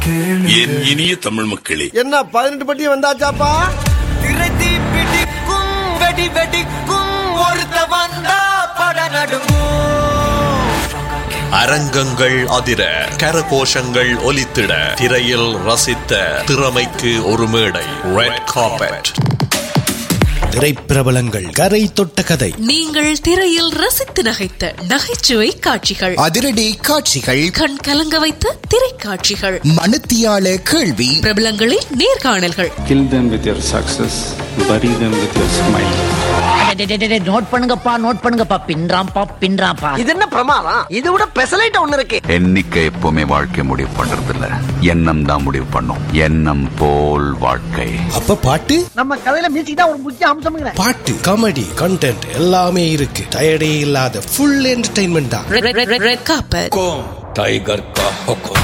என் இனிய தமிழ் மக்களே என்ன பதினெட்டு பட்டி வந்தாச்சாப்பா திரைதி பிடிக்கும் வெடி வெடிக்கும் ஒருத்த வந்தா பட நடுங்கும் அரங்கங்கள் அதிர கரகோஷங்கள் ஒலித்திட திரையில் ரசித்த திறமைக்கு ஒரு மேடை ரெட் கார்பெட் திரைப்பிரபலங்கள் கரை தொட்ட கதை நீங்கள் திரையில் ரசித்து நகைத்த நகைச்சுவை காட்சிகள் அதிரடி காட்சிகள் கண் கலங்க வைத்த திரைக்காட்சிகள் மனுத்தியால கேள்வி பிரபலங்களின் நேர்காணல்கள் kill them with your success, bury them with your smile. Note பண்ணுங்கப்பா நோட் பண்ணுங்கப்பா பின்றாம்பா பின்றாம்பா இது என்ன பிரமாதம் இது விட பெசலைட் ஒண்ணு இருக்கு எண்ணிக்கை எப்பவுமே வாழ்க்கை முடிவு பண்றது இல்ல எண்ணம் தான் முடிவு பண்ணும் எண்ணம் போல் வாழ்க்கை அப்ப பாட்டு நம்ம கதையில மியூசிக் தான் ஒரு முக்கிய அம்சம்ங்கிற பாட்டு காமெடி கண்டென்ட் எல்லாமே இருக்கு டயர்டே இல்லாத ஃபுல் என்டர்டைன்மெண்ட் தான் red- red- red- red carpet tiger கா ஹொக்கோ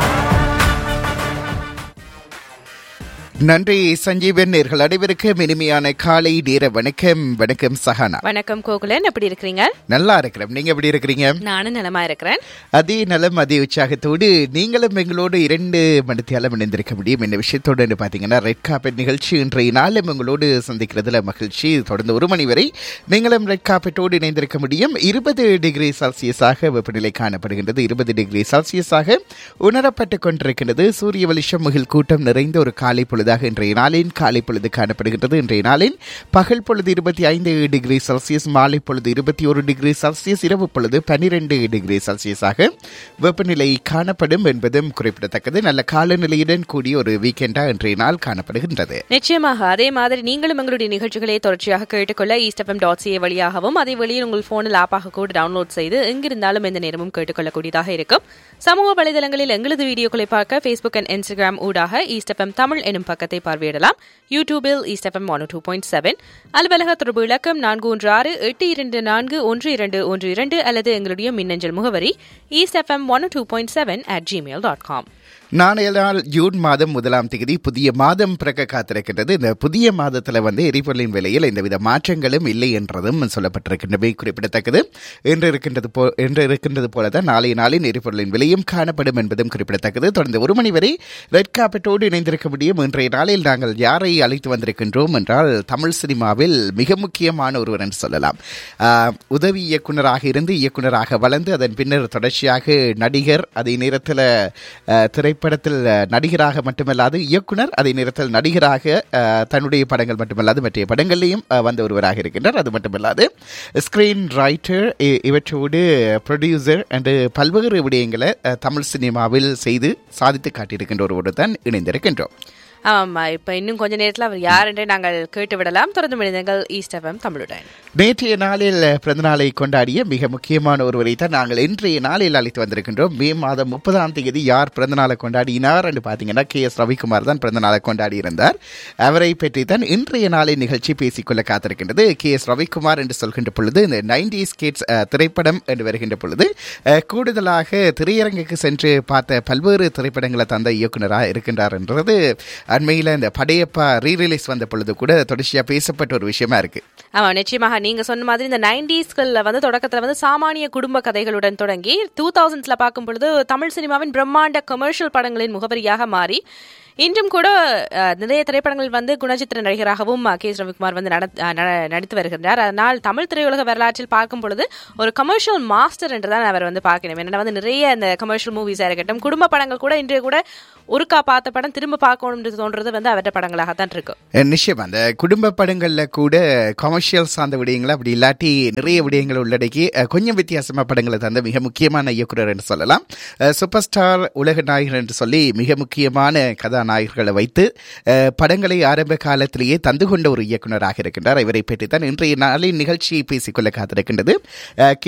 நன்றி சஞ்சீவன் நேர்கள் அனைவருக்கும் இனிமையான காலை நேர வணக்கம் வணக்கம் சஹானா வணக்கம் கோகுலன் எப்படி இருக்கிறீங்க நல்லா இருக்கிறோம் நீங்க எப்படி இருக்கிறீங்க நானும் நலமா இருக்கிறேன் அதே நலம் அதே உற்சாகத்தோடு நீங்களும் எங்களோடு இரண்டு மணித்தியாலம் இணைந்திருக்க முடியும் என்ன விஷயத்தோடு பார்த்தீங்கன்னா ரெட் கார்பெட் நிகழ்ச்சி இன்றைய நாளும் உங்களோடு சந்திக்கிறதுல மகிழ்ச்சி தொடர்ந்து ஒரு மணி வரை நீங்களும் ரெட் கார்பெட்டோடு இணைந்திருக்க முடியும் இருபது டிகிரி செல்சியஸாக வெப்பநிலை காணப்படுகின்றது இருபது டிகிரி செல்சியஸாக உணரப்பட்டுக் கொண்டிருக்கின்றது சூரிய வெளிச்சம் மிகில் கூட்டம் நிறைந்த ஒரு காலை பொழுதாக இன்றைய நாளின் காலை பொழுது காணப்படுகின்றது இன்றைய நாளின் பகல் பொழுது இருபத்தி ஐந்து டிகிரி செல்சியஸ் மாலை பொழுது இருபத்தி ஒரு டிகிரி செல்சியஸ் இரவு பொழுது பன்னிரெண்டு டிகிரி செல்சியஸாக வெப்பநிலை காணப்படும் என்பதும் குறிப்பிடத்தக்கது நல்ல காலநிலையுடன் கூடிய ஒரு வீக்கெண்டா இன்றைய நாள் காணப்படுகின்றது நிச்சயமாக அதே மாதிரி நீங்களும் எங்களுடைய நிகழ்ச்சிகளை தொடர்ச்சியாக கேட்டுக்கொள்ள ஈஸ்டஃபம் டாட் சிஏ வழியாகவும் அதே வழியில் உங்கள் போனில் ஆப்பாக கூட டவுன்லோட் செய்து எங்கிருந்தாலும் எந்த நேரமும் கேட்டுக்கொள்ளக்கூடியதாக இருக்கும் சமூக வலைதளங்களில் எங்களது வீடியோக்களை பார்க்க ஃபேஸ்புக் அண்ட் இன்ஸ்டாகிராம் ஊடாக ஈஸ்டஃபம் தமிழ் எனும் பக்கத்தை பார்வையிடலாம் யூடியூபில் East FM one two point seven அலுவலக தொடர்பு இலக்கம் நான்கு ஒன்று ஆறு எட்டு இரண்டு நான்கு ஒன்று இரண்டு ஒன்று இரண்டு அல்லது எங்களுடைய மின்னஞ்சல் முகவரி East FM one two point seven at Gmail dot com நாளைய நாள் ஜூன் மாதம் முதலாம் தேதி புதிய மாதம் பிறக்க காத்திருக்கின்றது இந்த புதிய மாதத்தில் வந்து எரிபொருளின் விலையில் எந்தவித மாற்றங்களும் இல்லை என்றதும் சொல்லப்பட்டிருக்கின்றமை குறிப்பிடத்தக்கது என்று இருக்கின்றது போ என்று இருக்கின்றது போல தான் நாளைய நாளின் எரிபொருளின் விலையும் காணப்படும் என்பதும் குறிப்பிடத்தக்கது தொடர்ந்து ஒரு மணி வரை ரெட் காப்பெட்டோடு இணைந்திருக்க முடியும் இன்றைய நாளில் நாங்கள் யாரை அழைத்து வந்திருக்கின்றோம் என்றால் தமிழ் சினிமாவில் மிக முக்கியமான ஒருவர் என்று சொல்லலாம் ஆஹ், உதவி இயக்குனராக இருந்து இயக்குனராக வளர்ந்து அதன் பின்னர் தொடர்ச்சியாக நடிகர் அதே நேரத்தில் அஹ், திரைப்படத்தில் அஹ், நடிகராக மட்டுமல்லாது இயக்குனர் அதே நேரத்தில் நடிகராக அஹ், தன்னுடைய படங்கள் மட்டுமல்லாது மற்ற படங்களிலையும் அஹ், வந்த ஒருவராக இருக்கின்றார் அது மட்டுமல்லாது ஸ்கிரீன் ரைட்டர் இவற்றோடு ப்ரொடியூசர் என்று பல்வேறு விடயங்களை அஹ், தமிழ் சினிமாவில் செய்து சாதித்து காட்டியிருக்கின்ற ஒருவரோடு தான் இணைந்திருக்கின்றோம் ஆமா இப்ப இன்னும் கொஞ்ச நேரத்தில் அவர் யார் என்றே நாங்கள் கேட்டு விடலாம் தொடர்ந்து மனிதர்கள் ஈஸ்டஃபம் தமிழுடன் நேற்றைய நாளில் பிறந்தநாளை கொண்டாடிய மிக முக்கியமான ஒருவரை தான் நாங்கள் இன்றைய நாளில் அழைத்து வந்திருக்கின்றோம் மே மாதம் முப்பதாம் தேதி யார் பிறந்தநாளை கொண்டாடினார் என்று பார்த்தீங்கன்னா கே எஸ் ரவிக்குமார் தான் பிறந்தநாளை கொண்டாடி இருந்தார் அவரை பற்றி தான் இன்றைய நாளின் நிகழ்ச்சி பேசிக்கொள்ள காத்திருக்கின்றது கே எஸ் ரவிக்குமார் என்று சொல்கின்ற பொழுது இந்த நைன்டி ஸ்கேட்ஸ் திரைப்படம் என்று வருகின்ற பொழுது அஹ், கூடுதலாக திரையரங்குக்கு சென்று பார்த்த பல்வேறு திரைப்படங்களை தந்த இயக்குனராக இருக்கின்றார் என்றது அண்மையில் இந்த படையப்பா ரீ ரிலீஸ் வந்த பொழுது கூட தொடர்ச்சியாக பேசப்பட்ட ஒரு விஷயமா இருக்கு ஆமா நிச்சயமாக நீங்க சொன்ன மாதிரி இந்த நைன்டிஸ்கள்ல வந்து தொடக்கத்துல வந்து சாமானிய குடும்ப கதைகளுடன் தொடங்கி டூ தௌசண்ட்ஸ்ல பார்க்கும் பொழுது தமிழ் சினிமாவின் பிரம்மாண்ட கமர்ஷியல் படங்களின் முகவரியாக மாறி இன்றும் கூட அஹ், நிறைய திரைப்படங்கள் வந்து குணச்சித்திர நடிகராகவும் அஹ், கே எஸ் ரவிக்குமார் வந்து நட- அஹ், நட- நடித்து வருகின்றார் அதனால் தமிழ் திரையுலக வரலாற்றில் பார்க்கும் பொழுது ஒரு கமர்ஷியல் மாஸ்டர் என்று தான் அவர் வந்து பார்க்கணும் ஏன்னா வந்து நிறைய இந்த கமர்ஷியல் மூவிஸாக இருக்கட்டும் குடும்ப படங்கள் கூட இன்றைய கூட ஒருக்கா பார்த்த படம் திரும்ப பார்க்கணும்னு தோன்றது வந்து அவர்கிட்ட படங்களாகத்தான் இருக்கு அஹ் நிச்சயம் அந்த குடும்ப படங்கள்ல கூட கமர்ஷியல் சார்ந்த விடயங்கள் அப்படி இல்லாட்டி நிறைய விடயங்களை உள்ளடக்கி அஹ், கொஞ்சம் வித்தியாசமா படங்களை தந்த மிக முக்கியமான இயக்குனர் என்று சொல்லலாம் அஹ், சூப்பர் ஸ்டார் உலக நாயகர் என்று சொல்லி மிக முக்கியமான கதாநாயகர்களை வைத்து அஹ், படங்களை ஆரம்ப காலத்திலேயே தந்து கொண்ட ஒரு இயக்குனராக இருக்கின்றார் இவரை பற்றி தான் இன்றைய நாளின் நிகழ்ச்சியை பேசிக்கொள்ள காத்திருக்கின்றது அஹ்,